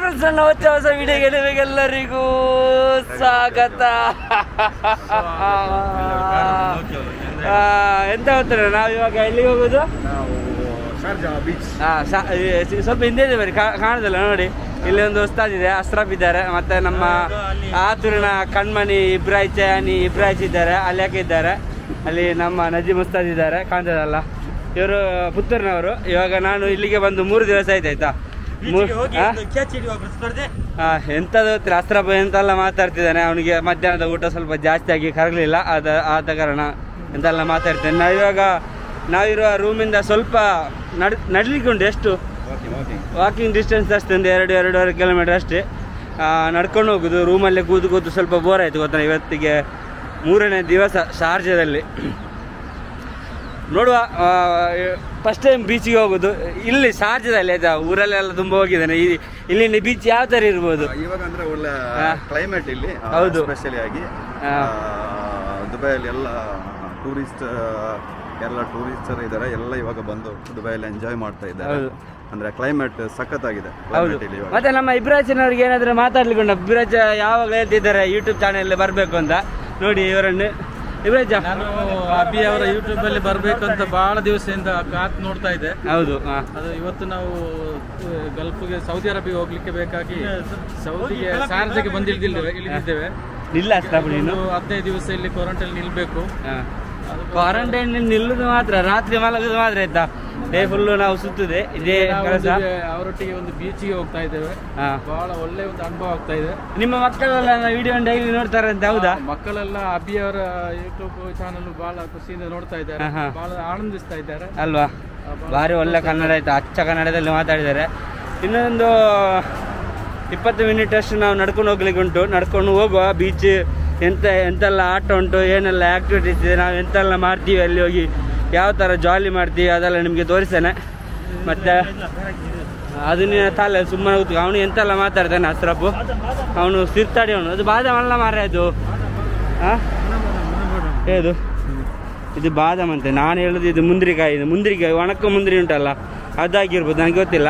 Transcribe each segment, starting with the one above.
Friends ನನ್ನ ಹೊಸ ಹೊಸ ವಿಡಿಯೋಗೆ ನಿಮಗೆಲ್ಲರಿಗೂ ಸ್ವಾಗತ ಆ, ಎಂತ ಗೊತ್ತಿಲ್ಲ ನಾವು ಇವಾಗ ಎಲ್ಲಿಗೆ ಹೋಗೋದು ನಾವು ಶಾರ್ಜಾ ಬೀಚ್ ಆ, ಸಾ- ಈ ಸ್ವಲ್ಪ ಹಿಂದೆ ಇದೆ ಬರೀ ಕಾ- ಕಾಣುದಿಲ್ಲ ನೋಡಿ ಇಲ್ಲಿ ಒಂದು ಉಸ್ತಾದ್ ಇದೆ ಅಸ್ರಫ್ ಇದ್ದಾರೆ ಮತ್ತೆ ನಮ್ಮ ಆತುರಿನ ಕಣ್ಮಣಿ ಇಬ್ರಾಹಿಂ ಚಯಾನಿ ಇಬ್ರಾಹಿಂ ಇದ್ದಾರೆ ಅಲ್ಯಾಕ ಇದ್ದಾರೆ ಅಲ್ಲಿ ನಮ್ಮ ನಜೀಮ್ ಉಸ್ತಾದ್ ಇದ್ದಾರೆ ಕಾಣ್ತದಲ್ಲ ಇವರು ಪುತ್ತೂರಿನವರು ಇವಾಗ ನಾನು ಇಲ್ಲಿಗೆ ಬಂದು ಮೂರು ದಿವಸ ಆಯ್ತು ಆಯ್ತಾ ಮೂರ್- ಆ? ಆ, ಎಂತದು ಗೊತ್ತಿಲ್ಲ ಅಸ್ರಫ್ ಎಂತೆಲ್ಲ ಮಾತಾಡ್ತಿದ್ದಾನೆ ಅವನಿಗೆ ಮಧ್ಯಾಹ್ನದ ಊಟ ಸ್ವಲ್ಪ ಜಾಸ್ತಿ ಆಗಿ ಕರಗಲಿಲ್ಲ ಆದ ಆದ ಕಾರಣ ಎಂತೆಲ್ಲ ಮಾತಾಡ್ತೇನೆ ನಾವು ಇವಾಗ ನಾವಿರುವ ರೂಮಿಂದ ಸ್ವಲ್ಪ ನಡ್ ನಡ್ಲಿಕ್ಕೆ ಉಂಟು ಎಷ್ಟು ವಾಕಿಂಗ್ ವಾಕಿಂಗ್ ವಾಕಿಂಗ್ ಡಿಸ್ಟೆನ್ಸ್ ಅಷ್ಟೇ ಒಂದು ಎರಡು ಎರಡೂವರೆ ಕಿಲೋಮೀಟರ್ ಅಷ್ಟೇ ಆ, ನಡ್ಕೊಂಡು ಹೋಗುದು ರೂಮಲ್ಲೇ ಕೂತು ಕೂತು ಸ್ವಲ್ಪ ಬೋರ್ ಆಯಿತು ಗೊತ್ತಾ ಇವತ್ತಿಗೆ ಮೂರನೇ ದಿವಸ ಶಾರ್ಜಾದಲ್ಲಿ ನೋಡುವ ಫಸ್ಟ್ ಟೈಮ್ ಬೀಚಿಗೆ ಹೋಗೋದು ಇಲ್ಲಿ ಶಾರ್ಜಾದಲ್ಲಿ ಆಯ್ತಾ ಊರಲ್ಲೆಲ್ಲ ತುಂಬ ಹೋಗಿದ್ದಾನೆ ಈ ಇಲ್ಲಿನ ಬೀಚ್ ಯಾವ ಥರ ಇರ್ಬೋದು ಇವಾಗ ಅಂದ್ರೆ ಒಳ್ಳೆ ಹಾ. ಕ್ಲೈಮೇಟ್ ಇಲ್ಲಿ ಹೌದು. ಸ್ಪೆಷಲಿ ಆಗಿ ಹಾ. ಆ, ದುಬೈಯಲ್ಲಿ ಎಲ್ಲ ಟೂರಿಸ್ಟ್ ಎಲ್ಲ ಟೂರಿಸ್ಟರ್ ಇದ್ದಾರೆ ಎಲ್ಲ ಇವಾಗ ಬಂದು ದುಬೈಯಲ್ಲಿ ಎಂಜಾಯ್ ಮಾಡ್ತಾ ಇದ್ದಾರೆ ಹೌದು. ಅಂದ್ರೆ ಕ್ಲೈಮೇಟ್ ಸಖತ್ತಾಗಿದೆ ಹೌದು ಕ್ಲೈಮೇಟ್ ಇಲ್ಲಿ ಇವಾಗ ಮತ್ತೆ ನಮ್ಮ ಇಬ್ರಾಜನವ್ರಿಗೆ ಏನಾದರೂ ಮಾತಾಡ್ಲಿಕ್ಕೆ ಉಂಟು ಇಬ್ರಾಜ್ ಯಾವಾಗ ಹೇಳ್ತಿದ್ದಾರೆ ಯೂಟ್ಯೂಬ್ ಚಾನೆಲ್ ಬರಬೇಕು ಅಂತ ನೋಡಿ ಇವರನ್ನು ಇಬ್ರಾಜ ನಾನು ಅಭಿ ಅವರ ಯೂಟ್ಯೂಬ್ ಅಲ್ಲಿ ಬರ್ಬೇಕು ಅಂತ ಬಹಳ ದಿವಸದಿಂದ ಕಾತ್ ನೋಡ್ತಾ ಇದ್ದೆ ಹೌದು ಹಾ ಅದು ಇವತ್ತು ನಾವು ಗಲ್ಫ್ಗೆ ಸೌದಿ ಅರೇಬಿಯಾ ಹೋಗ್ಲಿಕ್ಕೆ ಬೇಕಾಗಿ ಸೌದಿಗೆ ಸಾರ್ಜೆಗೆ ಬಂದಿಳಿದಿದ್ದೇವೆ ಇಳಿದಿದ್ದೇವೆ ಇಲ್ಲ ಅಸ್ತಾಪ್ ನೀನು ಒಂದು ಹದಿನೈದು ದಿವಸ ಇಲ್ಲಿ ಕ್ವಾರಂಟೈನ್ ನಿಲ್ಬೇಕು ಕ್ವಾರಂಟೈನ್ ನಿಲ್ಲುದು ಮಾತ್ರ ರಾತ್ರಿ ಮಲಗುದು ಮಾತ್ರ ಆಯ್ತಾ ಡೇ ಫುಲ್ಲು ನಾವು ಸುತ್ತದೆ ಇದೇ ನಾವು ಕೆಲಸ ಒಂದು ಅವರೊಟ್ಟಿಗೆ ಒಂದು ಬೀಚಿಗೆ ಹೋಗ್ತಾ ಇದ್ದೇವೆ ಹಾ. ಬಹಳ ಒಳ್ಳೆ ಒಂದು ಅನುಭವ ಆಗ್ತಾ ಇದೆ ನಿಮ್ಮ ಮಕ್ಕಳೆಲ್ಲ ವಿಡಿಯೋ ಡೈಲಿ ನೋಡ್ತಾರೆ ಅಂತ ಹೌದಾ ಆ, ಮಕ್ಕಳೆಲ್ಲ ಅಭಿ ಅವರ ಯೂಟ್ಯೂಬ್ ಚಾನಲ್ ಬಹಳ ಖುಷಿಯಿಂದ ನೋಡ್ತಾ ಇದ್ದಾರೆ ಹಾ, ಹಾ. ಬಹಳ ಆನಂದಿಸ್ತಾ ಇದ್ದಾರೆ ಅಲ್ವಾ ಭಾರಿ ಒಳ್ಳೆ ಕನ್ನಡ ಆಯ್ತು ಅಚ್ಚ ಕನ್ನಡದಲ್ಲಿ ಮಾತಾಡಿದ್ದಾರೆ ಇನ್ನೊಂದು ಇಪ್ಪತ್ತು ಮಿನಿಟ್ ಅಷ್ಟು ನಾವು ನಡ್ಕೊಂಡು ಹೋಗ್ಲಿಕ್ಕೆ ಉಂಟು ನಡ್ಕೊಂಡು ಹೋಗುವ ಬೀಚ್ ಎಂತ ಎಂತೆಲ್ಲ ಆಟ ಉಂಟು ಏನೆಲ್ಲ ಆಕ್ಟಿವಿಟೀಸ್ ಇದೆ ನಾವು ಎಂತೆಲ್ಲ ಮಾಡ್ತೀವಿ ಅಲ್ಲಿ ಹೋಗಿ ಯಾವ ಥರ ಜಾಲಿ ಮಾಡ್ತೀವಿ ಅದೆಲ್ಲ ನಿಮಗೆ ತೋರಿಸ್ತೇನೆ ಮತ್ತೆ ಅದು ನೀನು ತಾಲೆ ಸುಮ್ಮನೆ ಕೂತು ಅವನು ಎಂತೆಲ್ಲ ಮಾತಾಡ್ತಾನೆ ಅಸ್ರಫು ಅವನು ಸಿರ್ತಾಡಿ ಅವನು ಅದು ಬಾದಾಮ್ ಅಲ್ಲ ಮಾರ ಅದು ಹಾಂ ಏದು ಇದು ಬಾದಾಮ್ ಅಂತೆ ನಾನು ಹೇಳುದು ಇದು ಮುಂದ್ರಿಕಾಯಿ ಇದು ಮುಂದ್ರಿಕಾಯಿ ಒಣಕ ಮುಂದ್ರಿ ಉಂಟಲ್ಲ ಅದಾಗಿರ್ಬೋದು ನನಗೆ ಗೊತ್ತಿಲ್ಲ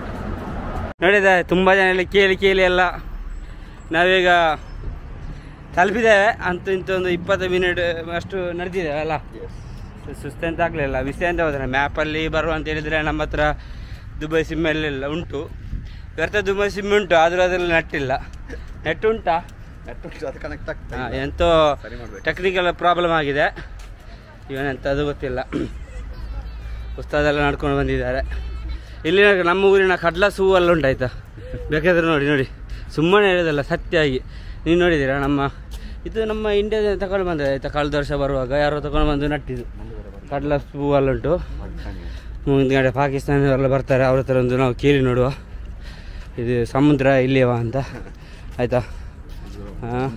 ನೋಡಿದೆ ತುಂಬ ಜನ ಇಲ್ಲಿ ಕೇಳಿ ಕೇಳಿ ಎಲ್ಲ ನಾವೀಗ ತಲುಪಿದ್ದೇವೆ ಅಂತೂ ಇಂಥ ಒಂದು ಇಪ್ಪತ್ತು ಮಿನಿಟ್ ಅಷ್ಟು ನಡೆದಿದ್ದೇವೆ ಅಲ್ಲ ಸುಸ್ತೆಂತ ಆಗಲಿಲ್ಲ ವಿಷಯ ಅಂತ ಹೋದ್ರೆ ಮ್ಯಾಪಲ್ಲಿ ಬರುವ ಅಂತ ಹೇಳಿದರೆ ನಮ್ಮ ಹತ್ರ ದುಬೈ ಸಿಮ್ಮೆಲ್ಲ ಉಂಟು ವ್ಯರ್ಥ ದುಬೈ ಸಿಮ್ ಉಂಟು ಆದರೂ ಅದರಲ್ಲಿ ನೆಟ್ಟಿಲ್ಲ ನೆಟ್ ಉಂಟಾ ಅದು ಕನೆಕ್ಟ್ ಆಗ್ತಾ ಹಾ, ಇಲ್ಲ. ಎಂತೋ ಸರಿ ಮಾಡ್ಬೇಕು. ಟೆಕ್ನಿಕಲ್ ಪ್ರಾಬ್ಲಮ್ ಆಗಿದೆ ಇವನೆಂತ ಅದು ಗೊತ್ತಿಲ್ಲ ಉಸ್ತಾದೆಲ್ಲ ನಡ್ಕೊಂಡು ಬಂದಿದ್ದಾರೆ ಇಲ್ಲಿ ನೋಡಿ, ನಮ್ಮ ಊರಿನ ಕಡ್ಲ ಸೂ ಎಲ್ಲ ಉಂಟಾಯ್ತಾ ಬೇಕಾದ್ರೆ ನೋಡಿ ನೋಡಿ ಸುಮ್ಮನೆ ಹೇಳೋದಲ್ಲ ಸತ್ಯವಾಗಿ ನೀವು ನೋಡಿದ್ದೀರಾ ನಮ್ಮ ಇದು ನಮ್ಮ ಇಂಡಿಯಾದ ತಗೊಂಡು ಬಂದ ಆಯ್ತಾ ಕಳೆದ ವರ್ಷ ಬರುವಾಗ ಯಾರೋ ತಗೊಂಡು ಬಂದು ನಟ್ಟಿದ್ದು ಕಡ್ಲ ಸೂ ಎಲ್ಲ ಉಂಟು ಮುಂದ್ಗಡೆ ಪಾಕಿಸ್ತಾನದವರೆಲ್ಲ ಬರ್ತಾರೆ ಅವ್ರ ಹತ್ರ ಒಂದು ನಾವು ಕೇಳಿ ನೋಡುವ ಇದು ಸಮುದ್ರ ಇಲ್ಲಿಯವ ಅಂತ ಆಯ್ತಾ ಹಾಂ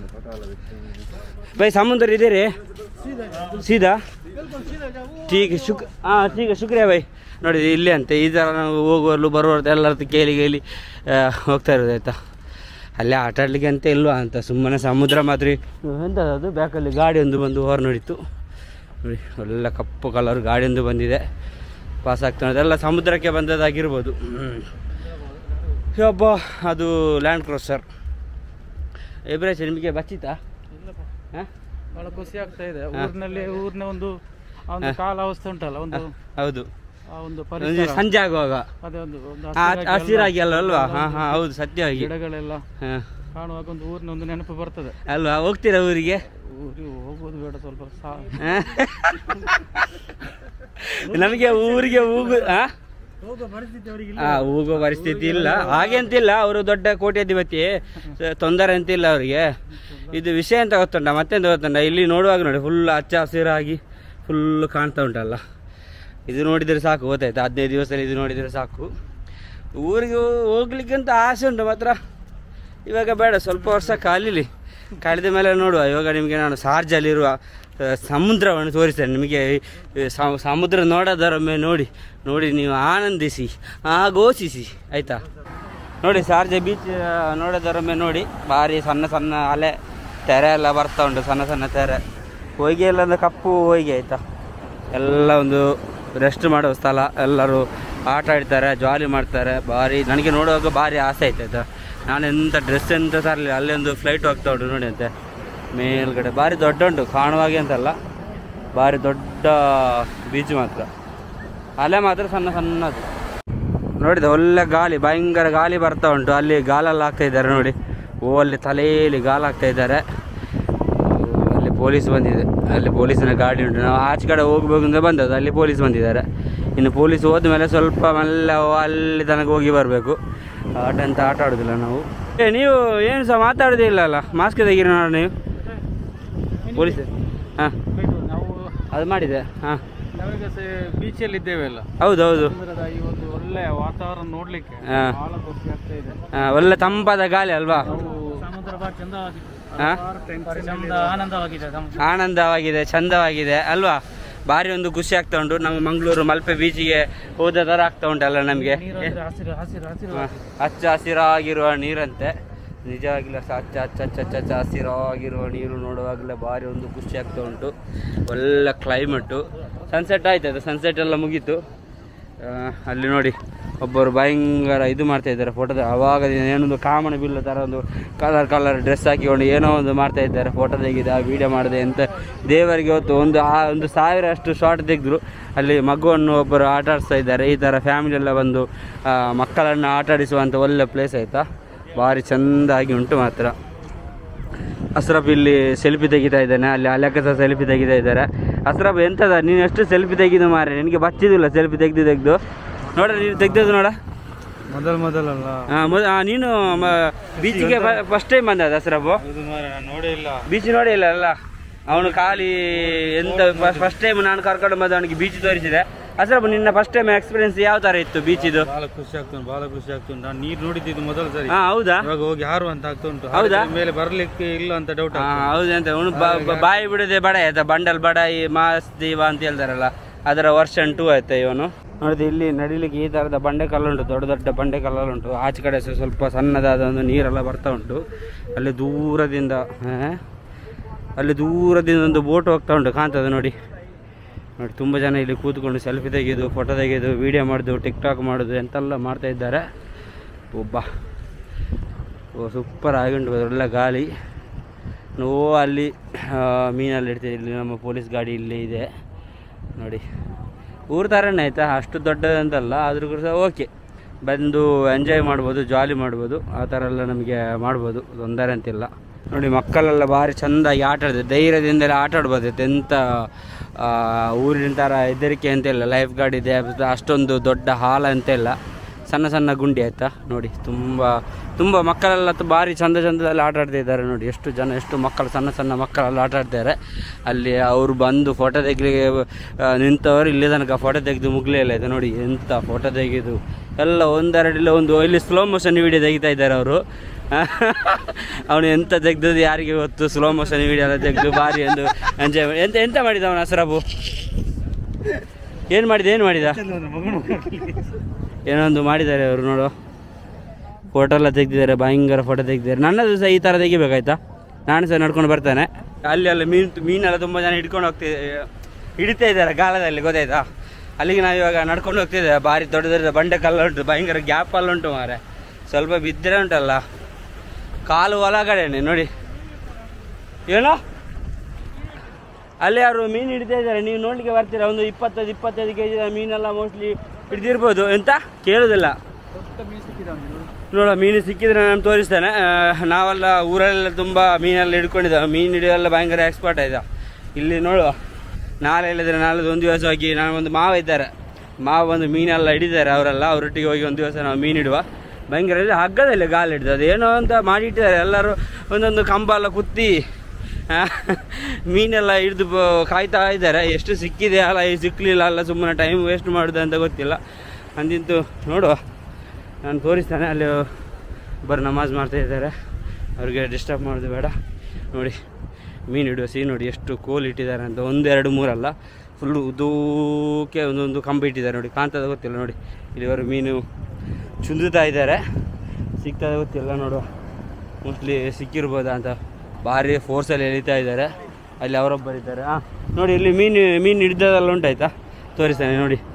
भाई समुद्र इधर है सीधा ठीक है शुಕ್ ಹಾಂ ठीक है ಶುಕ್ರಿಯ ಬೈ ನೋಡಿ ಇಲ್ಲಿ ಅಂತೆ ಈ ಥರ ನಾವು ಹೋಗುವಲ್ಲಿ ಬರುವರ್ದು ಎಲ್ಲರದ್ದು ಕೇಳಿ ಕೇಳಿ ಆ, ಹೋಗ್ತಾ ಇರೋದು ಆಯ್ತಾ ಅಲ್ಲೇ ಆಟ ಆಡ್ಲಿಕ್ಕೆ ಅಂತ ಇಲ್ವಾ ಅಂತ ಸುಮ್ಮನೆ ಸಮುದ್ರ ಮಾತ್ರ ಎಂತ ಅದು ಬ್ಯಾಕಲ್ಲಿ ಗಾಡಿ ಒಂದು ಬಂದು ಹೊರ ನೋಡಿತ್ತು ನೋಡಿ ಎಲ್ಲ ಕಪ್ಪು ಕಲರ್ ಗಾಡಿ ಒಂದು ಬಂದಿದೆ ಪಾಸ್ ಆಗ್ತಾ ಅದೆಲ್ಲ ಸಮುದ್ರಕ್ಕೆ ಬಂದದ್ದಾಗಿರ್ಬೋದು ಒಬ್ಬ ಅದು ಲ್ಯಾಂಡ್ ಕ್ರಾಸರ್ ಎಬ್ರೇಚ್ ನಿಮಗೆ ಬಚ್ಚಿತಾ ಹಾಂ ಬಹಳ ಖುಷಿ ಆಗ್ತಾ ಇದೆ ಊರಿನಲ್ಲಿ ಊರಿನ ಒಂದು ಆ ಒಂದು ಕಾಲಾವಸ್ಥೆ ಉಂಟಲ್ಲ ಒಂದು ಹೌದು ಆ ಒಂದು ಒಂದು ಪರಿಸರ ಸಂಜೆ ಆಗುವಾಗ ಅದೇ ಒಂದು ಒಂದು ಆ, ಹಸಿರಾಗಿ ಹಸಿರಾಗಿ ಎಲ್ಲ ಅಲ್ಲ ಅಲ್ವಾ ಹಾ ಹಾ ಹೌದು ಸತ್ಯವಾಗಿ ಗಿಡಗಳೆಲ್ಲ ಹಾ. ಕಾಣುವಾಗ ಒಂದು ಊರಿನ ಒಂದು ನೆನಪು ಬರ್ತದೆ ಅಲ್ವಾ ಹೋಗ್ತೀರಾ ಊರಿಗೆ ಊರಿಗೆ ಹೋಗೋದು ಬೇಡ ಸ್ವಲ್ಪ ಸಾ ಹಾ? ನಮಗೆ ಊರಿಗೆ ಹೋಗು ಆ? ಹೋಗೋ ಪರಿಸ್ಥಿತಿ ಅವರಿಗೆ ಆ, ಹೋಗೋ ಪರಿಸ್ಥಿತಿ ಇಲ್ಲ ಹಾಗೆ ಅಂತಿಲ್ಲ ಅವರು ದೊಡ್ಡ ಕೋಟ್ಯಾಧಿಪತಿ ಸ- ತೊಂದರೆ ಅಂತಿಲ್ಲ ಅವರಿಗೆ ಇದು ವಿಷಯ ಅಂತ ಗೊತ್ತುಂಟ ಮತ್ತೆಂತ ಗೊತ್ತುಂಟ ಇಲ್ಲಿ ನೋಡುವಾಗ ನೋಡಿ ಫುಲ್ ಹಚ್ಚ ಹಸಿರಾಗಿ ಫುಲ್ ಕಾಣ್ತಾ ಉಂಟಲ್ಲ ಇದು ನೋಡಿದರೆ ಸಾಕು ಗೊತ್ತಾಯ್ತು ಹದಿನೈದು ದಿವಸದಲ್ಲಿ ಇದು ನೋಡಿದರೆ ಸಾಕು ಊರಿಗೆ ಹೋಗ್ಲಿಕ್ಕೆ ಅಂತ ಆಸೆ ಉಂಟು ಮಾತ್ರ ಇವಾಗ ಬೇಡ ಸ್ವಲ್ಪ ವರ್ಷ ಕಾಲಿಲಿ ಕಳೆದ ಮೇಲೆ ನೋಡುವ ಇವಾಗ ನಿಮಗೆ ನಾನು ಶಾರ್ಜಲ್ಲಿರುವ ಆ, ಸಮುದ್ರವನ್ನು ತೋರಿಸ್ತೇನೆ ನಿಮಗೆ ಈ ಸ- ಸಮುದ್ರ ನೋಡೋದರೊಮ್ಮೆ ನೋಡಿ ನೋಡಿ ನೀವು ಆನಂದಿಸಿ ಆಘೋಷಿಸಿ ಆಯಿತಾ ನೋಡಿ ಶಾರ್ಜಾ ಬೀಚ್ ನೋಡೋದರೊಮ್ಮೆ ನೋಡಿ ಭಾರಿ ಸಣ್ಣ ಸಣ್ಣ ಅಲೆ ತೆರೆ ಎಲ್ಲ ಬರ್ತಾ ಉಂಟು ಸಣ್ಣ ಸಣ್ಣ ತೆರೆ ಹೊಯ್ಗೆ ಎಲ್ಲ ಒಂದು ಕಪ್ಪು ಹೊಯ್ಗೆ ಆಯಿತಾ ಎಲ್ಲ ಒಂದು ರೆಸ್ಟ್ ಮಾಡುವ ಸ್ಥಳ ಎಲ್ಲರೂ ಆಟ ಆಡ್ತಾರೆ ಜಾಲಿ ಮಾಡ್ತಾರೆ ಭಾರಿ ನನಗೆ ನೋಡುವಾಗ ಭಾರಿ ಆಸೆ ಆಯ್ತು ಆಯ್ತಾ ನಾನು ಎಂತ ಡ್ರೆಸ್ ಎಂತ ತರಲಿಲ್ಲ ಅಲ್ಲಿ ಒಂದು ಫ್ಲೈಟ್ ಹೋಗ್ತಾ ಉಂಟು ನೋಡಿ ಅಂತೆ ಮೇಲ್ಗಡೆ ಭಾರಿ ದೊಡ್ಡ ಉಂಟು ಕಾಣುವಾಗೆ ಅಂತಲ್ಲ ಭಾರಿ ದೊಡ್ಡ ಬೀಚ್ ಮಾತ್ರ ಅಲೆ ಮಾತ್ರ ಸಣ್ಣ ಸಣ್ಣದು ನೋಡಿದ ಒಳ್ಳೆ ಗಾಳಿ ಭಯಂಕರ ಗಾಳಿ ಬರ್ತಾ ಉಂಟು ಅಲ್ಲಿ ಗಾಲೆಲ್ಲ ಹಾಕ್ತಾ ಇದ್ದಾರೆ ನೋಡಿ ಓ ಅಲ್ಲಿ ತಲೆಯಲ್ಲಿ ಗಾಲ ಹಾಕ್ತಾ ಇದ್ದಾರೆ ಅಲ್ಲಿ ಪೊಲೀಸ್ ಬಂದಿದೆ ಅಲ್ಲಿ ಪೊಲೀಸಿನ ಗಾಡಿ ಉಂಟು ನಾವು ಆಚೆ ಕಡೆ ಹೋಗ್ಬೇಕು ಅಂತ ಬಂದದ್ದು ಅಲ್ಲಿ ಪೊಲೀಸ್ ಬಂದಿದ್ದಾರೆ ಇನ್ನು ಪೊಲೀಸ್ ಹೋದ್ಮೇಲೆ ಸ್ವಲ್ಪ ಮೆಲ್ಲ ಅಲ್ಲಿ ತನಕ ಹೋಗಿ ಬರಬೇಕು ಆಟ ಅಂತ ಆಟ ಆಡೋದಿಲ್ಲ ನಾವು ಏ ನೀವು ಏನು ಸಹ ಮಾತಾಡೋದೇ ಇಲ್ಲ ಅಲ್ಲ ಮಾಸ್ಕ್ ತೆಗೀರಿ ನೋಡ ನೀವು ಪೊಲೀಸ್ ಹಾಂ ನಾವು ಅದು ಮಾಡಿದೆ ಹಾಂ ನಾವೀಗ ಬೀಚಲ್ಲಿ ಇದ್ದೇವೆ ಅಲ್ಲ ಹೌದು ಹೌದು ಸಮುದ್ರದ ಈ ಒಂದು ಒಳ್ಳೆ ವಾತಾವರಣ ನೋಡ್ಲಿಕ್ಕೆ ಹಾ. ಬಹಳ ಖುಷಿ ಆಗ್ತಾ ಇದೆ ಹಾಂ ಒಳ್ಳೆ ತಂಪಾದ ಗಾಳಿ ಅಲ್ವಾ ನಾವು ಸಮುದ್ರ ಬಹಳ ಚಂದವಾಗಿದೆ ಹಾಂ ಚಂದ ಆನಂದವಾಗಿದೆ ಸಮುದ್ರ ಆನಂದವಾಗಿದೆ ಚಂದವಾಗಿದೆ ಅಲ್ವಾ ಭಾರಿ ಒಂದು ಖುಷಿ ಆಗ್ತಾ ಉಂಟು ನಮ್ಮ ಮಂಗಳೂರು ಮಲ್ಪೆ ಬೀಚಿಗೆ ಹೋದ ಥರ ಆಗ್ತಾ ಉಂಟಲ್ಲ ನಮಗೆ ನೀರು ಅಂದ್ರೆ ಹಸಿರು ಹಸಿರು ಹಸಿರು ಹಚ್ಚ ಹಸಿರಾಗಿರುವ ನೀರಂತೆ ನಿಜವಾಗಿಲ್ಲ ಸ ಹಚ್ಚ ಹಚ್ಚ ಹಚ್ಚ ಹಚ್ಚ ಹಚ್ಚ ಹಸಿರಾಗಿರುವ ನೀರು ನೋಡುವಾಗಲೇ ಭಾರಿ ಒಂದು ಖುಷಿ ಆಗ್ತಾ ಉಂಟು ಒಳ್ಳೆ ಕ್ಲೈಮೇಟು ಸನ್ಸೆಟ್ ಆಯ್ತದ ಸನ್ಸೆಟ್ ಎಲ್ಲ ಮುಗೀತು ಆ, ಅಲ್ಲಿ ನೋಡಿ ಒಬ್ಬರು ಭಯಂಕರ ಇದು ಮಾಡ್ತಾ ಇದ್ದಾರೆ ಫೋಟೋದ ಅವಾಗ ಏನೊಂದು ಕಾಮನ ಬಿಲ್ಲ ಥರ ಒಂದು ಕಲರ್ ಕಲರ್ ಡ್ರೆಸ್ ಹಾಕಿಕೊಂಡು ಏನೋ ಒಂದು ಮಾಡ್ತಾ ಇದ್ದಾರೆ ಫೋಟೋ ತೆಗೆದ ವೀಡಿಯೋ ಮಾಡಿದೆ ಅಂತ ದೇವರಿಗೆ ಹೊತ್ತು ಒಂದು ಆ ಒಂದು ಸಾವಿರ ಅಷ್ಟು ಶಾರ್ಟ್ ತೆಗೆದ್ರು ಅಲ್ಲಿ ಮಗುವನ್ನು ಒಬ್ಬರು ಆಟ ಆಡಿಸ್ತಾ ಇದ್ದಾರೆ ಈ ಥರ ಫ್ಯಾಮಿಲಿ ಎಲ್ಲ ಬಂದು ಆ, ಮಕ್ಕಳನ್ನು ಆಟ ಆಡಿಸುವಂಥ ಒಳ್ಳೆ ಪ್ಲೇಸ್ ಆಯಿತಾ ಭಾರಿ ಚೆಂದಾಗಿ ಉಂಟು ಮಾತ್ರ ಅಸ್ರಫ್ ಇಲ್ಲಿ ಸೆಲ್ಫಿ ತೆಗಿತಾ ಇದ್ದಾನೆ ಅಲ್ಲಿ ಅಲೆಕ್ಕ ಸಹ ಸೆಲ್ಫಿ ತೆಗಿತಾ ಇದ್ದಾರೆ ಅಸ್ರಫ್ ಎಂತದ ನೀನು ಎಷ್ಟು ಸೆಲ್ಫಿ ತೆಗಿದು ಮಾರೆ ನಿನಗೆ ಬಚ್ಚಿದಿಲ್ಲ ಸೆಲ್ಫಿ ತೆಗ್ದು ತೆಗ್ದು ನೋಡ ನೀನು ತೆಗ್ದದ್ದು ನೋಡ ಮೊದಲು ಮೊದಲಲ್ಲ ಆ, ಮೊದ- ಆ, ನೀನು ಬೀಚಿಗೆ ಫಸ್ಟ್ ಟೈಮ್ ಬಂದದ ಅಸ್ರಫ್ ಇದು ಮಾರ ನೋಡೇ ಇಲ್ಲ ಬೀಚ್ ನೋಡಿ ಇಲ್ಲ ಅಲ್ಲ ಅವನು ಖಾಲಿ ಎಂತ ಫಸ್ಟ್ ಟೈಮ್ ನಾನು ಕರ್ಕೊಂಡು ಬಂದು ಅವನಿಗೆ ಬೀಚ್ ತೋರಿಸಿದೆ ಅಸ್ರಫ್ ನಿನ್ನ ಫಸ್ಟ್ ಟೈಮ್ ಎಕ್ಸ್ಪೀರಿಯನ್ಸ್ ಯಾವ ಥರ ಇತ್ತು ಬೀಚಿದು ಬಹಳ ಖುಷಿ ಆಗ್ತುಂಟು ಬಹಳ ಖುಷಿ ಆಗ್ತುಂಟು ನಾನು ನೀರು ನೋಡಿದ್ದು ಮೊದಲ ಸರಿ ಹಾಂ ಹೌದಾ ಇವಾಗ ಹೋಗಿ ಹಾರು ಅಂತ ಆಗ್ತಾ ಉಂಟು ಹೌದಾ? ಹಾರಿದ ಮೇಲೆ ಬರ್ಲಿಕ್ಕೆ ಇಲ್ಲ ಅಂತ ಡೌಟ್ ಹಾ ಹೌದು ಅಂತ ಅವನು ಬಾಯಿ ಬಿಡದೆ ಬಡ ಆಯ್ತಾ ಬಂಡಲ್ ಬಡಾಯಿ ಮಾಸ್ ದೀವ ಅಂತ ಹೇಳ್ತಾರಲ್ಲ ಅದರ ವರ್ಷನ್ ಟೂ ಆಯ್ತಾ ಇವನು ನೋಡಿದ್ರೆ ಇಲ್ಲಿ ನಡಿಲಿಕ್ಕೆ ಈ ಥರದ ಬಂಡೆ ಕಲ್ಲುಂಟು ದೊಡ್ಡ ದೊಡ್ಡ ಬಂಡೆ ಕಲ್ಲುಂಟು ಆಚೆ ಕಡೆ ಸಹ ಸ್ವಲ್ಪ ಸಣ್ಣದಾದ ಒಂದು ನೀರೆಲ್ಲ ಬರ್ತಾ ಉಂಟು ಅಲ್ಲಿ ದೂರದಿಂದ ಆ, ಅಲ್ಲಿ ದೂರದಿಂದ ಒಂದು ಬೋಟ್ ಹೋಗ್ತಾ ಉಂಟು ಕಾಣ್ತದೆ ನೋಡಿ ನೋಡಿ ತುಂಬ ಜನ ಇಲ್ಲಿ ಕೂತ್ಕೊಂಡು ಸೆಲ್ಫಿ ತೆಗೆಯೋದು ಫೋಟೋ ತೆಗೆಯೋದು ವೀಡಿಯೋ ಮಾಡೋದು ಟಿಕ್ ಟಾಕ್ ಮಾಡೋದು ಎಂತೆಲ್ಲ ಮಾಡ್ತಾ ಇದ್ದಾರೆ ಒಬ್ಬ ಓ ಸೂಪರ್ ಆಗಿ ಉಂಟು ಒಳ್ಳೆ ಗಾಳಿ ನೋ ಅಲ್ಲಿ ಆ, ಮೀನಲ್ಲಿ ಇಡ್ತೀವಿ ಇಲ್ಲಿ ನಮ್ಮ ಪೊಲೀಸ್ ಗಾಡಿ ಇಲ್ಲೇ ಇದೆ ನೋಡಿ ಊರ ಥರನೇ ಆಯಿತಾ ಅಷ್ಟು ದೊಡ್ಡದಂತಲ್ಲ ಆದರೂ ಕೂಡ ಸಹ ಓಕೆ ಬಂದು ಎಂಜಾಯ್ ಮಾಡ್ಬೋದು ಜಾಲಿ ಮಾಡ್ಬೋದು ಆ ಥರ ಎಲ್ಲ ನಮಗೆ ಮಾಡ್ಬೋದು ತೊಂದರೆ ಅಂತಿಲ್ಲ ನೋಡಿ ಮಕ್ಕಳೆಲ್ಲ ಭಾರಿ ಚೆಂದಾಗಿ ಆಟ ಆಡಿದೆ ಧೈರ್ಯದಿಂದಲೇ ಆಟ ಆಡ್ಬೋದು ಎಂಥ ಆ, ಊರಿನ ಥರ ಹೆದರಿಕೆ ಅಂತಿಲ್ಲ ಲೈಫ್ ಗಾರ್ಡ್ ಇದೆ ಅಷ್ಟೊಂದು ದೊಡ್ಡ ಹಾಲ್ ಅಂತಿಲ್ಲ ಸಣ್ಣ ಸಣ್ಣ ಗುಂಡಿ ಆಯ್ತಾ ನೋಡಿ ತುಂಬ ತುಂಬ ಮಕ್ಕಳೆಲ್ಲ ತು- ಭಾರಿ ಚಂದ ಚಂದದಲ್ಲಿ ಆಟ ಆಡ್ತಾ ಇದ್ದಾರೆ ನೋಡಿ ಎಷ್ಟು ಜನ ಎಷ್ಟು ಮಕ್ಕಳು ಸಣ್ಣ ಸಣ್ಣ ಮಕ್ಕಳೆಲ್ಲ ಆಟ ಆಡ್ತಾರೆ ಅಲ್ಲಿ ಅವರು ಬಂದು ಫೋಟೋ ತೆಗಿಲಿಕ್ಕೆ ಆ, ನಿಂತವರು ಇಲ್ಲಿ ತನಕ ಫೋಟೋ ತೆಗೆದು ಮುಗ್ಲೇ ಇಲ್ಲ ಇದೆ ನೋಡಿ ಎಂಥ ಫೋಟೋ ತೆಗೆದು ಎಲ್ಲ ಒಂದೆರಡಿಲ್ಲ ಒಂದು ಇಲ್ಲಿ ಸ್ಲೋ ಮೋಷನ್ ವಿಡಿಯೋ ತೆಗಿತಾ ಇದ್ದಾರೆ ಅವರು ಅವನು ಎಂತ ತೆಗ್ದದ್ದು ಯಾರಿಗೆ ಗೊತ್ತು ಸ್ಲೋ ಮೋಷನ್ ವಿಡಿಯೋ ಎಲ್ಲ ತೆಗೆದು ಭಾರಿ ಒಂದು ಎಂಜಾಯ್ ಮಾಡಿ ಎಂತ ಎಂತ ಮಾಡಿದ ಅವನ ಹಸ್ರಬು ಏನು ಮಾಡಿದ ಏನು ಮಾಡಿದ ಏನೋ ಒಂದು ಮಾಡಿದ್ದಾರೆ ಅವರು ನೋಡು ಫೋಟೋ ಎಲ್ಲ ತೆಗ್ದಿದ್ದಾರೆ ಭಯಂಕರ ಫೋಟೋ ತೆಗ್ದಿದ್ದಾರೆ ನನ್ನದು ಸಹ ಈ ಥರ ತೆಗಿಬೇಕಾಯ್ತಾ ನಾನು ಸಹ ನಡ್ಕೊಂಡು ಬರ್ತಾನೆ ಅಲ್ಲಿ ಎಲ್ಲ ಮೀನು ಮೀನೆಲ್ಲ ತುಂಬ ಜನ ಹಿಡ್ಕೊಂಡು ಹೋಗ್ತಿ ಹಿಡಿತಾ ಇದ್ದಾರೆ ಗಾಳದಲ್ಲಿ ಗೊತ್ತಾಯ್ತಾ ಅಲ್ಲಿಗೆ ನಾವು ಇವಾಗ ನಡ್ಕೊಂಡು ಹೋಗ್ತಿದ್ದೇವೆ ಭಾರಿ ದೊಡ್ಡ ದೊಡ್ಡ ಬಂಡೆ ಕಲ್ಲು ಉಂಟು ಭಯಂಕರ ಗ್ಯಾಪ್ ಅಲ್ಲಿ ಉಂಟು ಮಾರೆ ಸ್ವಲ್ಪ ಬಿದ್ದರೆ ಉಂಟಲ್ಲ ಕಾಲು ಒಳಗಡೆನೆ ನೋಡಿ ಏನೋ ಅಲ್ಲಿ ಯಾರು ಮೀನು ಹಿಡಿತಾ ಇದ್ದಾರೆ ನೀವು ನೋಡ್ಲಿಕ್ಕೆ ಬರ್ತೀರಾ ಒಂದು ಇಪ್ಪತ್ತೈದು ಇಪ್ಪತ್ತೈದು ಕೆ ಜಿ ಮೀನೆಲ್ಲ ಮೋಸ್ಟ್ಲಿ ಹಿಡಿದಿರ್ಬೋದು ಎಂತ ಕೇಳೋದಿಲ್ಲ ನೋಡ ಮೀನು ಸಿಕ್ಕಿದ್ರೆ ನಾನು ತೋರಿಸ್ತೇನೆ ಆ, ನಾವೆಲ್ಲ ಊರಲ್ಲೆಲ್ಲ ತುಂಬ ಮೀನೆಲ್ಲ ಹಿಡ್ಕೊಂಡಿದ್ದಾವೆ ಮೀನು ಹಿಡಿಯೋಲ್ಲ ಭಯಂಕರ ಎಕ್ಸ್ಪರ್ಟ್ ಆಯ್ತಾ ಇಲ್ಲಿ ನೋಡುವ ನಾಳೆ ಹೇಳಿದ್ರೆ ನಾಳೆ ಒಂದು ದಿವಸ ಹೋಗಿ ನಾನು ಒಂದು ಮಾವ ಇದ್ದಾರೆ ಮಾವ ಒಂದು ಮೀನೆಲ್ಲ ಹಿಡಿದ್ದಾರೆ ಅವರೆಲ್ಲ ಅವರೊಟ್ಟಿಗೆ ಹೋಗಿ ಒಂದು ದಿವಸ ನಾವು ಮೀನು ಹಿಡುವ ಭಯಂಕರ ಇದು ಹಗ್ಗದಲ್ಲಿ ಗಾಳಿ ಹಿಡಿದು ಅದೇನೋ ಅಂತ ಮಾಡಿಟ್ಟಿದ್ದಾರೆ ಎಲ್ಲರೂ ಒಂದೊಂದು ಕಂಬ ಎಲ್ಲ ಕುತ್ತಿ ಆ, ಮೀನೆಲ್ಲ ಹಿಡಿದು ಕಾಯ್ತಾ ಇದ್ದಾರೆ ಎಷ್ಟು ಸಿಕ್ಕಿದೆ ಅಲ್ಲ ಎಷ್ಟು ಸಿಕ್ಕಲಿಲ್ಲ ಅಲ್ಲ ಸುಮ್ಮನೆ ಟೈಮ್ ವೇಸ್ಟ್ ಮಾಡೋದು ಅಂತ ಗೊತ್ತಿಲ್ಲ ಅಂದಿಂತು ನೋಡುವ ನಾನು ತೋರಿಸ್ತೇನೆ ಅಲ್ಲಿ ಒಬ್ಬರು ನಮಾಜ್ ಮಾಡ್ತಾ ಇದ್ದಾರೆ ಅವ್ರಿಗೆ ಡಿಸ್ಟರ್ಬ್ ಮಾಡೋದು ಬೇಡ ನೋಡಿ ಮೀನು ಹಿಡುವ ಸೀನ್ ನೋಡಿ ಎಷ್ಟು ಕೋಲ್ ಇಟ್ಟಿದ್ದಾರೆ ಅಂತ ಒಂದು ಎರಡು ಮೂರಲ್ಲ ಫುಲ್ಲು ಉದ್ದೂಕ್ಕೆ ಒಂದೊಂದು ಕಂಬ ಇಟ್ಟಿದ್ದಾರೆ ನೋಡಿ ಕಾಣ್ತದ ಗೊತ್ತಿಲ್ಲ ನೋಡಿ ಇಲ್ಲಿ ಅವರು ಮೀನು ಚುಂದುತ್ತಾ ಇದ್ದಾರೆ ಸಿಗ್ತದೆ ಗೊತ್ತಿಲ್ಲ ನೋಡುವ ಮೋಸ್ಟ್ಲಿ ಸಿಕ್ಕಿರ್ಬೋದಾ ಅಂತ ಭಾರಿ ಫೋರ್ಸಲ್ಲಿ ಎಳಿತಾ ಇದ್ದಾರೆ ಅಲ್ಲಿ ಅವರೊಬ್ಬರಿದ್ದಾರೆ ಹಾಂ ನೋಡಿ ಇಲ್ಲಿ ಮೀನು ಮೀನು ಹಿಡ್ದದೆಲ್ಲ ಉಂಟಾಯ್ತಾ ತೋರಿಸ್ತೇನೆ ನೋಡಿ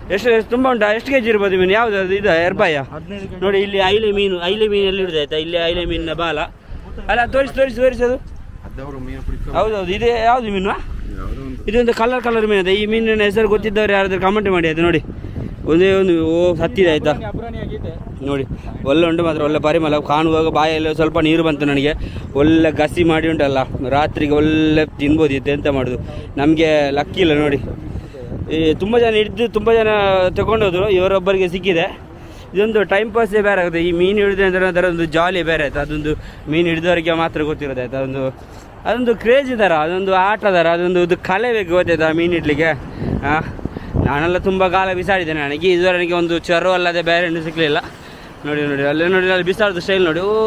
ಎಷ್ಟು ಎಷ್ಟು ತುಂಬ ಉಂಟಾ ಎಷ್ಟು ಕೆ ಜಿ ಇರ್ಬೋದು ಮೀನು ಯಾವುದು ಅದು ಇದು ಎರ್ಬಾಯ ಹದಿನೈದು ನೋಡಿ ಇಲ್ಲಿ ಐಲೆ ಮೀನು ಐಲೆ ಮೀನು ಎಲ್ಲಿ ಹಿಡಿದು ಆಯ್ತಾ ಇಲ್ಲಿ ಐಲೆ ಮೀನಿನ ಬಾಲ ಅಲ್ಲ ತೋರಿಸಿ ತೋರಿಸಿ ತೋರಿಸಿ ಅದು ಅದವರು ಮೀನು ಕುಡಿಕ ಹೌದೌದು ಇದು ಯಾವುದು ಮೀನು ಯಾವುದೋ ಒಂದು ಇದೊಂದು ಕಲರ್ ಕಲರ್ ಮೀನು ಇದೆ ಈ ಮೀನಿನ ಹೆಸರು ಗೊತ್ತಿದ್ದವ್ರು ಯಾರಾದ್ರೂ ಕಮೆಂಟ್ ಮಾಡಿ ಅದು ನೋಡಿ ಒಂದೇ ಒಂದು ಓ ಸತ್ತಿದೆ ಆಯ್ತಾ ಅಬ್ರಾಣಿಯಾಗಿದೆ ನೋಡಿ ಒಳ್ಳೆ ಉಂಟು ಮಾತ್ರ ಒಳ್ಳೆ ಪರಿಮಳ ಕಾಣುವಾಗ ಬಾಯಲ್ಲಿ ಸ್ವಲ್ಪ ನೀರು ಬಂತು ನನಗೆ ಒಳ್ಳೆ ಗಸಿ ಮಾಡಿ ಉಂಟಲ್ಲ ರಾತ್ರಿಗೆ ಒಳ್ಳೆ ತಿನ್ಬೋದಿತ್ತು ಎಂತ ಮಾಡೋದು ನಮಗೆ ಲಕ್ಕಿ ಇಲ್ಲ ನೋಡಿ ಈ ತುಂಬ ಜನ ಹಿಡಿದು ತುಂಬ ಜನ ತಗೊಂಡೋದ್ರು ಇವರೊಬ್ಬರಿಗೆ ಸಿಕ್ಕಿದೆ ಇದೊಂದು ಟೈಮ್ ಪಾಸೇ ಬೇರೆ ಆಗುತ್ತೆ ಈ ಮೀನು ಹಿಡಿದು ಅಂದರೆ ಅದರ ಒಂದು ಜಾಲಿ ಬೇರೆ ಆಯ್ತು ಅದೊಂದು ಮೀನು ಹಿಡಿದವರಿಗೆ ಮಾತ್ರ ಗೊತ್ತಿರೋದು ಆಯ್ತು ಅದೊಂದು ಅದೊಂದು ಕ್ರೇಜ್ ಥರ ಅದೊಂದು ಆಟ ಥರ ಅದೊಂದು ಇದು ಕಲೆ ಬೇಕು ಗೊತ್ತಾಯ್ತಾ ಮೀನು ಇಡ್ಲಿಕ್ಕೆ ಹಾಂ ನಾನೆಲ್ಲ ತುಂಬ ಕಾಲ ಬಿಸಾಡಿದ್ದೇನೆ ನನಗೆ ಇದುವರೆಗೆ ನನಗೆ ಒಂದು ಚರು ಅಲ್ಲದೆ ಬೇರೆ ಹಣ್ಣು ಸಿಕ್ಕಲಿಲ್ಲ ನೋಡಿ ನೋಡಿ ಅಲ್ಲಿ ನೋಡಿ ಅಲ್ಲಿ ಬಿಸಾಡ್ದು ಸ್ಟೈಲ್ ನೋಡಿ ಓ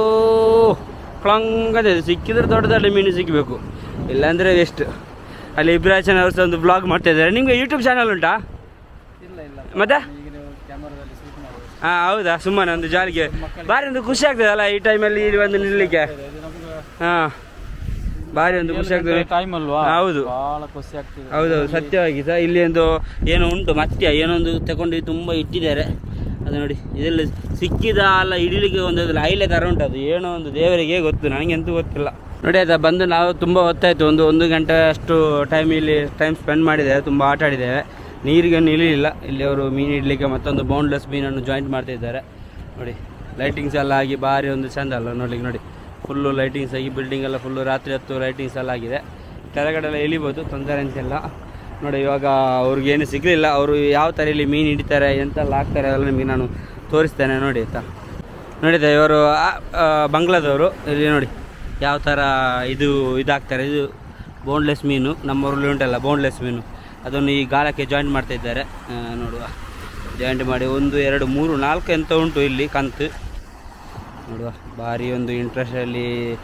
ಕ್ಲಂಗದೆ ಸಿಕ್ಕಿದ್ರೆ ದೊಡ್ಡ ದೊಡ್ಡ ಮೀನು ಸಿಕ್ಕಬೇಕು ಇಲ್ಲಾಂದರೆ ವೆಸ್ಟ್ ಅಲ್ಲಿ ಇಬ್ರಾಚನ್ ಅವ್ರ ಒಂದು ಬ್ಲಾಗ್ ಮಾಡ್ತಾ ಇದ್ದಾರೆ ನಿಮಗೆ ಯೂಟ್ಯೂಬ್ ಚಾನಲ್ ಉಂಟಾ ಇಲ್ಲ ಇಲ್ಲ ಮತ್ತೆ ಈಗ ನೀವು ಕ್ಯಾಮರಾದಲ್ಲಿ ಶೂಟ್ ಮಾಡೋದು ಹಾಂ ಹೌದಾ ಸುಮ್ಮನೆ ಒಂದು ಜಾಲಿಗೆ ಭಾರಿ ಒಂದು ಖುಷಿ ಆಗ್ತದಲ್ಲ ಈ ಟೈಮಲ್ಲಿ ಇಲ್ಲಿ ಬಂದು ನಿಲ್ಲಲಿಕ್ಕೆ ಇದು ನಮ್ಗೆ ಹಾಂ ಭಾರಿ ಒಂದು ಖುಷಿ ಆಗ್ತದೆ ಟೈಮ್ ಅಲ್ವಾ ಹೌದು. ಬಹಳ ಖುಷಿ ಆಗ್ತದೆ ಹೌದೌದು ಸತ್ಯವಾಗಿ ಸಹ ಇಲ್ಲಿ ಒಂದು ಏನೋ ಉಂಟು ಮತ್ಯ ಏನೋ ಒಂದು ತಗೊಂಡು ತುಂಬ ಇಟ್ಟಿದ್ದಾರೆ ಅದು ನೋಡಿ ಇದೆಲ್ಲ ಸಿಕ್ಕಿದ ಅಲ್ಲ ಹಿಡಿಲಿಕ್ಕೆ ಒಂದು ಅದ್ರಲ್ಲಿ ಐಲೆ ಥರ ಉಂಟು ಅದು ಏನೋ ಒಂದು ದೇವರಿಗೆ ಗೊತ್ತು ನನಗಂತೂ ಗೊತ್ತಿಲ್ಲ ನೋಡಿ ಆಯ್ತಾ ಬಂದು ನಾವು ತುಂಬ ಹೊತ್ತಾಯಿತು ಒಂದು ಒಂದು ಗಂಟೆ ಅಷ್ಟು ಟೈಮ್ ಇಲ್ಲಿ ಟೈಮ್ ಸ್ಪೆಂಡ್ ಮಾಡಿದ್ದೇವೆ ತುಂಬ ಆಟ ಆಡಿದ್ದೇವೆ ನೀರಿಗೆ ನಿಲ್ಲಿಲ್ಲ ಇಲ್ಲಿ ಅವರು ಮೀನು ಇಡಲಿಕ್ಕೆ ಮತ್ತೊಂದು ಬೌಂಡ್ಲೆಸ್ ಮೀನನ್ನು ಜಾಯಿಂಟ್ ಮಾಡ್ತಾ ಇದ್ದಾರೆ ನೋಡಿ ಲೈಟಿಂಗ್ಸ್ ಎಲ್ಲ ಆಗಿ ಭಾರಿ ಒಂದು ಚಂದ ಅಲ್ಲ ನೋಡ್ಲಿಕ್ಕೆ ನೋಡಿ ಫುಲ್ಲು ಲೈಟಿಂಗ್ಸ್ ಆಗಿ ಬಿಲ್ಡಿಂಗ್ ಎಲ್ಲ ಫುಲ್ಲು ರಾತ್ರಿ ಹೊತ್ತು ಲೈಟಿಂಗ್ಸ್ ಎಲ್ಲ ಆಗಿದೆ ಕೆಳಗಡೆ ಎಲ್ಲ ಎಳಿಬೋದು ತೊಂದರೆ ಅಂತಿಲ್ಲ ನೋಡಿ ಇವಾಗ ಅವ್ರಿಗೆ ಏನು ಸಿಗಲಿಲ್ಲ ಅವರು ಯಾವ ಥರ ಇಲ್ಲಿ ಮೀನು ಹಿಡಿತಾರೆ ಎಂತೆಲ್ಲ ಹಾಕ್ತಾರೆ ಅದೆಲ್ಲ ನಿಮಗೆ ನಾನು ತೋರಿಸ್ತೇನೆ ನೋಡಿ ಆಯ್ತಾ ನೋಡಿದೆ ಇವರು ಆ- ಆ, ಬಂಗ್ಲಾದವರು ಇಲ್ಲಿ ನೋಡಿ ಯಾವ ಥರ ಇದು ಇದಾಗ್ತಾರೆ ಇದು ಬೋನ್ಲೆಸ್ ಮೀನು ನಮ್ಮೂರಲ್ಲಿ ಉಂಟಲ್ಲ ಬೋನ್ಲೆಸ್ ಮೀನು ಅದನ್ನು ಈ ಗಾಳಕ್ಕೆ ಜಾಯಿಂಟ್ ಮಾಡ್ತಾ ಇದ್ದಾರೆ ಆ, ನೋಡುವ ಜಾಯಿಂಟ್ ಮಾಡಿ ಒಂದು ಎರಡು ಮೂರು ನಾಲ್ಕು ಎಂತ ಉಂಟು ಇಲ್ಲಿ ಕಂತು ನೋಡುವ ಭಾರಿ ಒಂದು ಇಂಟ್ರೆಸ್ಟಲ್ಲಿ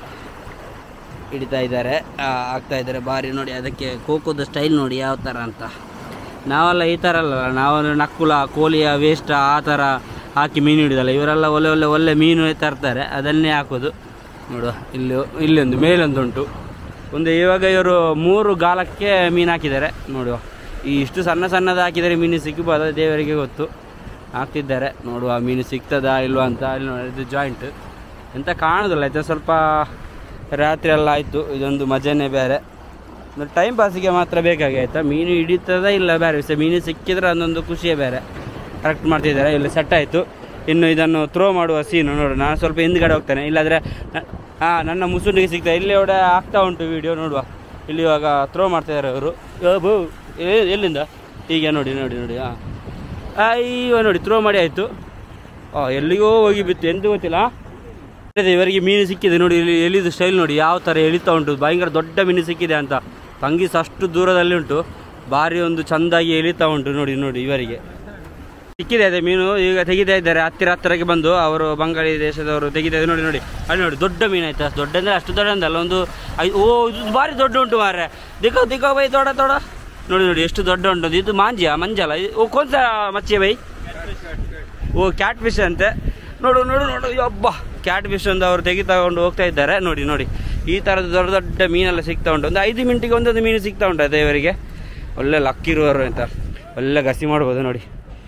ಹಿಡಿತಾ ಇದ್ದಾರೆ ಆ, ಆಗ್ತಾ ಇದ್ದಾರೆ ಭಾರಿ ನೋಡಿ ಅದಕ್ಕೆ ಕೋಕೋದ ಸ್ಟೈಲ್ ನೋಡಿ ಯಾವ ಥರ ಅಂತ ನಾವೆಲ್ಲ ಈ ಥರ ಅಲ್ಲ ನಾವು ನಕ್ಕುಲ ಕೋಳಿಯ ವೇಸ್ಟ್ ಆ ಥರ ಹಾಕಿ ಮೀನು ಹಿಡಿದಲ್ಲ ಇವರೆಲ್ಲ ಒಳ್ಳೆ ಒಳ್ಳೆ ಒಳ್ಳೆ ಮೀನು ತರ್ತಾರೆ ಅದನ್ನೇ ಹಾಕೋದು ನೋಡುವ ಇಲ್ಲಿ ಇಲ್ಲೊಂದು ಮೇಲೊಂದು ಉಂಟು ಒಂದು ಇವಾಗ ಇವರು ಮೂರು ಗಾಲಕ್ಕೆ ಮೀನು ಹಾಕಿದ್ದಾರೆ ನೋಡುವ ಈ ಇಷ್ಟು ಸಣ್ಣ ಸಣ್ಣದು ಹಾಕಿದರೆ ಮೀನು ಸಿಕ್ಕಬೋದು ದೇವರಿಗೆ ಗೊತ್ತು ಹಾಕ್ತಿದ್ದಾರೆ ನೋಡುವ ಮೀನು ಸಿಗ್ತದಾ ಇಲ್ವಾ ಅಂತ ಇಲ್ಲಿ ನೋಡಿ ಇದು ಜಾಯಿಂಟ್ ಎಂತ ಕಾಣೋದಿಲ್ಲ ಆಯ್ತಾ ಸ್ವಲ್ಪ ರಾತ್ರಿ ಎಲ್ಲ ಆಯಿತು ಇದೊಂದು ಮಜಾನೇ ಬೇರೆ ಒಂದು ಟೈಮ್ ಪಾಸಿಗೆ ಮಾತ್ರ ಬೇಕಾಗಿ ಆಯಿತಾ ಮೀನು ಹಿಡಿತದ ಇಲ್ಲ ಬೇರೆ ವಿಷಯ ಮೀನು ಸಿಕ್ಕಿದ್ರೆ ಅದೊಂದು ಖುಷಿಯೇ ಬೇರೆ ಕರೆಕ್ಟ್ ಮಾಡ್ತಿದ್ದಾರೆ ಇಲ್ಲಿ ಸೆಟ್ ಆಯಿತು ಇನ್ನು ಇದನ್ನು ಥ್ರೋ ಮಾಡುವ ಸೀನು ನೋಡು ನಾನು ಸ್ವಲ್ಪ ಹಿಂದ್ಗಡೆ ಹೋಗ್ತೇನೆ ಇಲ್ಲಾಂದರೆ ಹಾಂ ನನ್ನ ಮುಸುಂಡಿಗೆ ಸಿಗ್ತಾ ಇಲ್ಲಿ ಒಡೆ ಆಗ್ತಾ ಉಂಟು ವಿಡಿಯೋ ನೋಡುವ ಇಲ್ಲಿ ಇವಾಗ ಥ್ರೋ ಮಾಡ್ತಿದ್ದಾರೆ ಅವರು ಬೋ ಎಲ್ಲಿಂದ ಹೀಗೆ ನೋಡಿ ನೋಡಿ ನೋಡಿ ಹಾಂ ಅಯ್ಯೋ ನೋಡಿ ಥ್ರೋ ಮಾಡಿ ಆಯಿತು ಓ ಎಲ್ಲಿಗೋ ಹೋಗಿ ಬಿತ್ತು ಎಂತ ಗೊತ್ತಿಲ್ಲ ಅದೇ ಇವರಿಗೆ ಮೀನು ಸಿಕ್ಕಿದೆ ನೋಡಿ ಇಲ್ಲಿ ಎಲ್ಲಿದು ಸ್ಟೈಲ್ ನೋಡಿ ಯಾವ ಥರ ಎಳಿತಾ ಉಂಟು ಭಯಂಕರ ದೊಡ್ಡ ಮೀನು ಸಿಕ್ಕಿದೆ ಅಂತ ತಂಗಿಸ್ ಅಷ್ಟು ದೂರದಲ್ಲಿ ಉಂಟು ಭಾರಿ ಒಂದು ಚೆಂದಾಗಿ ಎಳಿತಾ ಉಂಟು ನೋಡಿ ನೋಡಿ ಇವರಿಗೆ ಸಿಕ್ಕಿದೆ ಅದೇ ಮೀನು ಈಗ ತೆಗಿತಾ ಇದ್ದಾರೆ ಹತ್ತಿರ ಹತ್ತಿರಕ್ಕೆ ಬಂದು ಅವರು ಬಂಗಾಳಿ ದೇಶದವರು ತೆಗಿತಾ ಇದ್ದಾರೆ ನೋಡಿ ನೋಡಿ ಅಲ್ಲಿ ನೋಡಿ ದೊಡ್ಡ ಮೀನು ಆಯ್ತಾ ದೊಡ್ಡ ಅಂದರೆ ಅಷ್ಟು ದೊಡ್ಡ ಅಂದಲ್ಲ ಒಂದು ಐ ಓ ಇದು ಭಾರಿ ದೊಡ್ಡ ಉಂಟು ಮಾರ್ರೆ ದಿಕ್ಕೋ ದಿಕ್ಕೋ ಬೈ ದೊಡ್ಡ ದೊಡ್ಡ ನೋಡಿ ನೋಡಿ ಎಷ್ಟು ದೊಡ್ಡ ಉಂಟು ಅದು. ಇದು ಮಾಂಜಿಯ ಮಂಜಲ ಇದು- ಓ ಕೊಂಸ ಮಚ್ಚೆ ಬೈ ಓ ಕ್ಯಾಟ್ ಫಿಶ್ ಅಂತೆ ನೋಡು ನೋಡು ನೋಡು ಯಬ್ಬ ಕ್ಯಾಟ್ ಫಿಶ್ ಒಂದು ಅವರು ತೆಗಿತಕೊಂಡು ಹೋಗ್ತಾ ಇದ್ದಾರೆ ನೋಡಿ ನೋಡಿ ಈ ಥರದ ದೊಡ್ಡ ದೊಡ್ಡ ಮೀನೆಲ್ಲ ಸಿಗ್ತಾ ಉಂಟು ಒಂದು ಐದು ಮಿನಿಟಿಗೆ ಒಂದೊಂದು ಮೀನು ಸಿಗ್ತಾ ಉಂಟು ಅದೇ ಇವರಿಗೆ ಒಳ್ಳೆ ಲಕ್ ಇರುವವರು ಅಂತ ಒಳ್ಳೆ ಗಸಿ ಮಾಡ್ಬೋದು ನೋಡಿ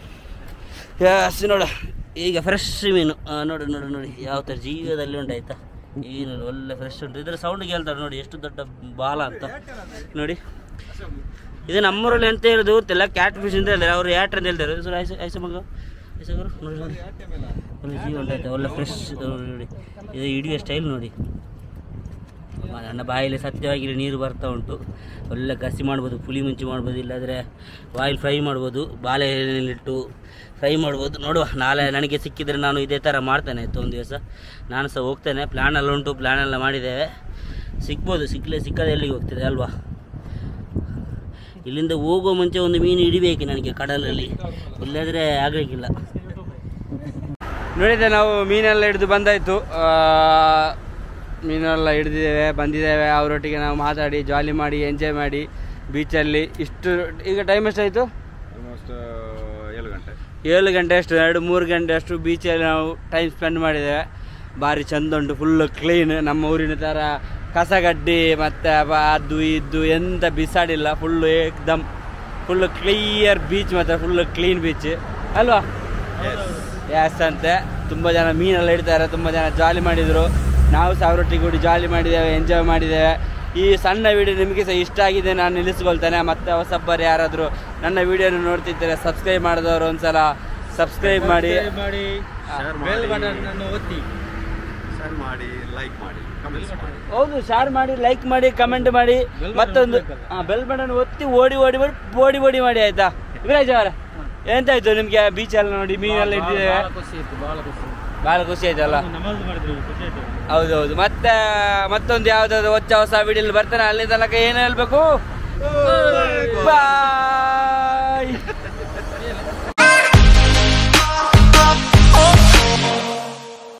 ಎಸ್ ನೋಡು ಈಗ ಫ್ರೆಶ್ ಮೀನು ಆ, ನೋಡು ನೋಡು ನೋಡಿ ಯಾವ ಥರ ಜೀವದಲ್ಲಿ ಉಂಟು ಆಯ್ತಾ ಏನು ಒಳ್ಳೆ ಫ್ರೆಶ್ ಉಂಟು ಇದರ ಸೌಂಡ್ ಕೇಳ್ತಾರೆ ನೋಡಿ ಎಷ್ಟು ದೊಡ್ಡ ಬಾಲ ಅಂತ ನೋಡಿ ಇದು ನಮ್ಮೂರಲ್ಲಿ ಎಂತ ಹೇಳೋದು ಗೊತ್ತಿಲ್ಲ ಕ್ಯಾಟ್ ಫಿಶ್ ಅಂತ ಹೇಳ್ತಾರೆ ಅವರು ಯಾಟ್ ಅಂತ ಹೇಳ್ತಾರೆ ಸರ್ ಐಸ ಐಸ ಮಗ ಐಸ ಗುರು ನೋಡಿ ನೋಡಿ ಒಳ್ಳೆ ಜೀವ ಉಂಟಾಯ್ತು ಒಳ್ಳೆ ಫ್ರೆಶ್ ನೋಡಿ ನೋಡಿ ಇದು ಹಿಡಿಯೋ ಸ್ಟೈಲ್ ನೋಡಿ ಮ- ನನ್ನ ಬಾಯಲ್ಲಿ ಸತ್ಯವಾಗಿ ಇಲ್ಲಿ ನೀರು ಬರ್ತಾ ಉಂಟು ಒಳ್ಳೆ ಗಸಿ ಮಾಡ್ಬೋದು ಪುಳಿ ಮುಂಚಿ ಮಾಡ್ಬೋದು ಇಲ್ಲಾಂದರೆ ಬಾಯಿಲ್ ಫ್ರೈ ಮಾಡ್ಬೋದು ಬಾಳೆ ಎಣ್ಣೆಲಿಟ್ಟು ಫ್ರೈ ಮಾಡ್ಬೋದು ನೋಡುವ ನಾಳೆ ನನಗೆ ಸಿಕ್ಕಿದರೆ ನಾನು ಇದೇ ಥರ ಮಾಡ್ತೇನೆ ಆಯಿತು ಒಂದು ದಿವಸ ನಾನು ಸಹ ಹೋಗ್ತೇನೆ ಪ್ಲ್ಯಾನ್ ಎಲ್ಲ ಉಂಟು ಪ್ಲ್ಯಾನ್ ಎಲ್ಲ ಮಾಡಿದ್ದೇವೆ ಸಿಗ್ಬೋದು ಸಿಕ್ಕಲೇ ಸಿಕ್ಕದೆ ಎಲ್ಲಿಗೆ ಹೋಗ್ತದೆ ಅಲ್ವಾ ಇಲ್ಲಿಂದ ಹೋಗೋ ಮುಂಚೆ ಒಂದು ಮೀನು ಹಿಡಿಬೇಕು ನನಗೆ ಕಡಲಲ್ಲಿ ಇಲ್ಲದ್ರೆ ಆಗಲಿಕ್ಕಿಲ್ಲ ನೋಡಿದೆ ನಾವು ಮೀನೆಲ್ಲ ಹಿಡಿದು ಬಂದಾಯಿತು ಮೀನೆಲ್ಲ ಹಿಡಿದಿದ್ದೇವೆ ಬಂದಿದ್ದೇವೆ ಅವರೊಟ್ಟಿಗೆ ನಾವು ಮಾತಾಡಿ ಜಾಲಿ ಮಾಡಿ ಎಂಜಾಯ್ ಮಾಡಿ ಬೀಚಲ್ಲಿ ಇಷ್ಟು ಈಗ ಟೈಮ್ ಎಷ್ಟಾಯಿತು ಆಲ್ಮೋಸ್ಟ್ ಏಳು ಗಂಟೆ ಏಳು ಗಂಟೆ ಅಷ್ಟು ಎರಡು ಮೂರು ಗಂಟೆ ಅಷ್ಟು ಬೀಚಲ್ಲಿ ನಾವು ಟೈಮ್ ಸ್ಪೆಂಡ್ ಮಾಡಿದ್ದೇವೆ ಭಾರಿ ಚಂದ ಉಂಟು ಫುಲ್ಲು ಕ್ಲೀನ್ ನಮ್ಮ ಊರಿನ ಥರ ಕಸಗಡ್ಡಿ ಮತ್ತು ಅದು ಇದು ಎಂತ ಬಿಸಾಡಿಲ್ಲ ಫುಲ್ಲು ಏಕ್ದಮ್ ಫುಲ್ ಕ್ಲಿಯರ್ ಬೀಚ್ ಮಾತ್ರ ಫುಲ್ ಕ್ಲೀನ್ ಬೀಚ್ ಅಲ್ವಾ ಯಾಸ್ ಅಂತೆ ತುಂಬ ಜನ ಮೀನೆಲ್ಲ ಇಡ್ತಾರೆ ತುಂಬ ಜನ ಜಾಲಿ ಮಾಡಿದರು ನಾವು ಸಾವಿರೊಟ್ಟಿಗೆ ಕೂಡಿ ಜಾಲಿ ಮಾಡಿದ್ದೇವೆ ಎಂಜಾಯ್ ಮಾಡಿದ್ದೇವೆ ಈ ಸಣ್ಣ ವಿಡಿಯೋ ನಿಮಗೆ ಸಹ ಇಷ್ಟ ಆಗಿದೆ ನಾನು ನಿಲ್ಲಿಸ್ಕೊಳ್ತೇನೆ ಮತ್ತೆ ಹೊಸಬ್ಬರು ಯಾರಾದರೂ ನನ್ನ ವಿಡಿಯೋನ ನೋಡ್ತಿದ್ದಾರೆ ಸಬ್ಸ್ಕ್ರೈಬ್ ಮಾಡಿದವರು ಒಂದ್ಸಲ ಸಬ್ಸ್ಕ್ರೈಬ್ ಮಾಡಿ ಮಾಡಿ Share ಬೆಲ್ ಮಾಡಿ. ಬಟನ್ ಅನ್ನು ಒತ್ತಿ ಶೇರ್ ಮಾಡಿ ಲೈಕ್ ಮಾಡಿ ಕಮೆಂಟ್ಸ್ ಮಾಡಿ ಹೌದು ಶೇರ್ ಮಾಡಿ ಲೈಕ್ ಮಾಡಿ ಕಮೆಂಟ್ ಮಾಡಿ Bell button ಮತ್ತೊಂದು ಒತ್ತಬೇಕಲ್ಲ? ಬೆಲ್ ಬಟನ್ ಒತ್ತಿ ಓಡಿ ಓಡಿ ಮಾಡಿ ಓಡಿ ಓಡಿ ಮಾಡಿ ಆಯ್ತಾ ವಿರಾಜ್ ಅವರ ಎಂತಾಯ್ತು ನಿಮ್ಗೆ ಬೀಚ್ ಎಲ್ಲ ನೋಡಿ ಮೀನೆಲ್ಲ ಹಿಡಿದಿದ್ದೇವೆ ಬಹಳ ಖುಷಿ ಇತ್ತು ಬಹಳ ಖುಷಿ ಬಹಳ ಖುಷಿ ಆಯ್ತಲ್ಲ ನಮಾಜ್ ಮಾಡಿದ್ವಿ ಖುಷಿ ಆಯ್ತು ಹೌದೌದು ಮತ್ತೆ ಮತ್ತೊಂದು ಯಾವ್ದಾದ್ರು ಹೊಸ ಹೊಸ ವಿಡಿಯೋ ಬರ್ತಾನೆ ಅಲ್ಲಿ ತನಕ ಏನು ಹೇಳ್ಬೇಕು ಬಾಯ್